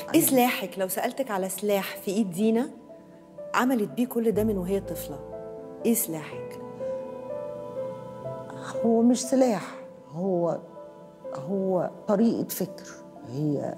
ايه سلاحك لو سالتك على سلاح في ايد دينا عملت بيه كل ده من وهي طفله ايه سلاحك هو مش سلاح هو هو طريقة فكر هي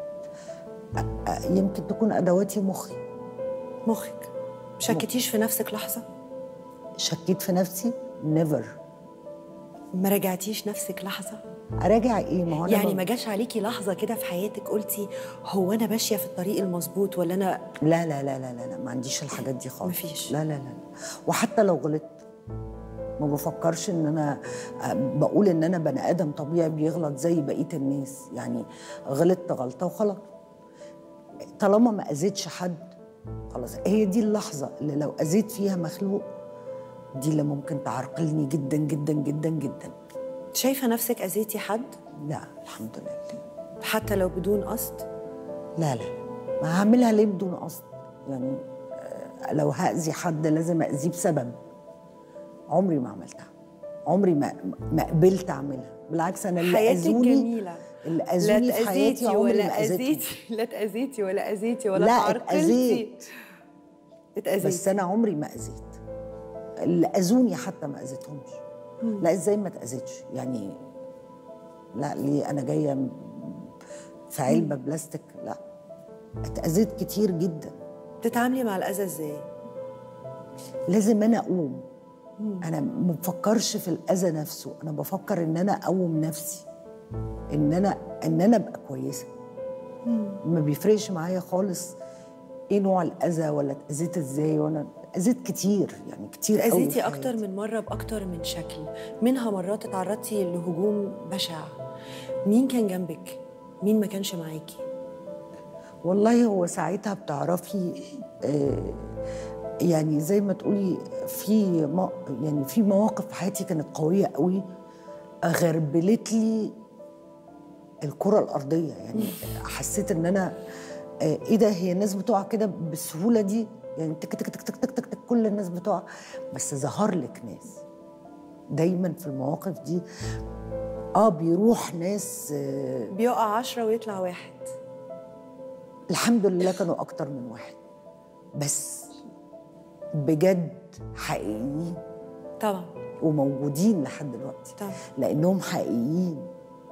أ- أ- يمكن تكون أدواتي مخي مخك شكتيش في نفسك لحظه شكيت في نفسي نيفر ما راجعتيش نفسك لحظه أراجع إيه ما هو أنا يعني ب- ما جاش عليكي لحظه كده في حياتك قلتي هو انا ماشيه في الطريق المظبوط ولا انا لا لا لا لا لا, لا ما عنديش الحاجات دي خالص مفيش. لا لا لا لا. وحتى لو غلطت ما بفكرش ان انا أ- بقول ان انا بني ادم طبيعي بيغلط زي بقيه الناس يعني غلطت غلطه وخلاص طالما ما اذيتش حد خلاص هي دي اللحظه اللي لو اذيت فيها مخلوق دي اللي ممكن تعرقلني جدا جدا جدا جدا شايفه نفسك اذيتي حد لا الحمد لله حتى لو بدون قصد لا لا ما هعملها ليه بدون قصد يعني آه، لو هأذي حد لازم أذيه بسبب عمري ما عملتها عمري ما ما قبلت أعملها بالعكس أنا اللي حياتك أذوني جميله اللي أذوني في حياتي عمري ولا ما أذيتهم اذيتي لا تاذيتي ولا اذيتي ولا لا تعرقلتي اتأذيت اتاذيتي بس أنا عمري ما أذيت اللي أذوني حتى ما أذيتهمش لا إزاي ما تأذيتش يعني لا ليه أنا جاية م- في علبة بلاستيك لا اتأذيت كتير جدا بتتعاملي مع الاذى ازاي لازم انا اقوم انا ما بفكرش في الاذى نفسه انا بفكر ان انا اقوم نفسي ان انا ان انا ابقى كويسه ما بيفرقش معايا خالص ايه نوع الاذى ولا اتاذيت ازاي وانا اذيت كتير يعني كتير قوي اتأذيتي في أكتر حياتي. من مرة بأكتر من شكل منها مرات اتعرضتي لهجوم بشع مين كان جنبك؟ مين ما كانش معاكي؟ والله هو ساعتها بتعرفي آه، يعني زي ما تقولي في ما يعني في مواقف في حياتي كانت قويه قوي غربلت لي الكره الارضيه يعني حسيت ان انا آه، ايه ده هي الناس بتقع كده بالسهوله دي يعني تك تك تك تك تك تك, تك كل الناس بتقع بس ظهر لك ناس دايما في المواقف دي اه بيروح ناس آه بيقع عشرة ويطلع واحد الحمد لله كانوا أكتر من واحد بس بجد حقيقيين طبعا وموجودين لحد دلوقتي طبعا لأنهم حقيقيين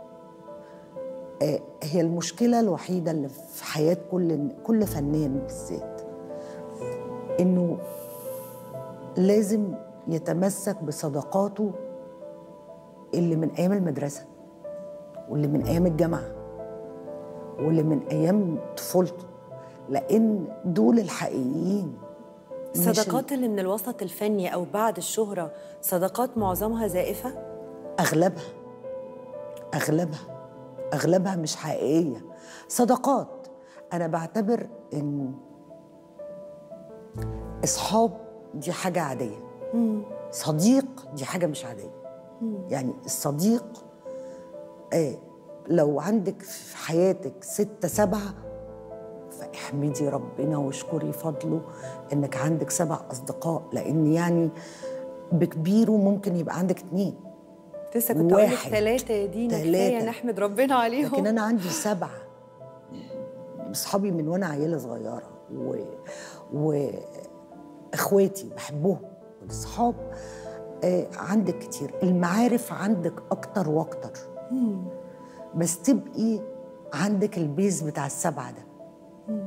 آه، هي المشكلة الوحيدة اللي في حياة كل كل فنان بالذات إنه لازم يتمسك بصداقاته اللي من أيام المدرسة واللي من أيام الجامعة واللي من أيام طفولته لأن دول الحقيقيين مش ال- الصداقات اللي من الوسط الفني أو بعد الشهرة صداقات معظمها زائفة أغلبها أغلبها أغلبها مش حقيقية صداقات أنا بعتبر إن أصحاب دي حاجة عادية صديق دي حاجة مش عادية يعني الصديق آه لو عندك في حياتك ستة سبعة فاحمدي ربنا واشكري فضله انك عندك سبع اصدقاء لان يعني بكبيره ممكن يبقى عندك اتنين لسه كنت أقول لك واحد. ثلاثة يا دينا تلاتة. كفاية نحمد ربنا عليهم لكن انا عندي سبعه اصحابي من وانا عيله صغيره و واخواتي بحبهم والاصحاب آه عندك كتير المعارف عندك اكتر واكتر بس تبقي عندك البيز بتاع السبعه ده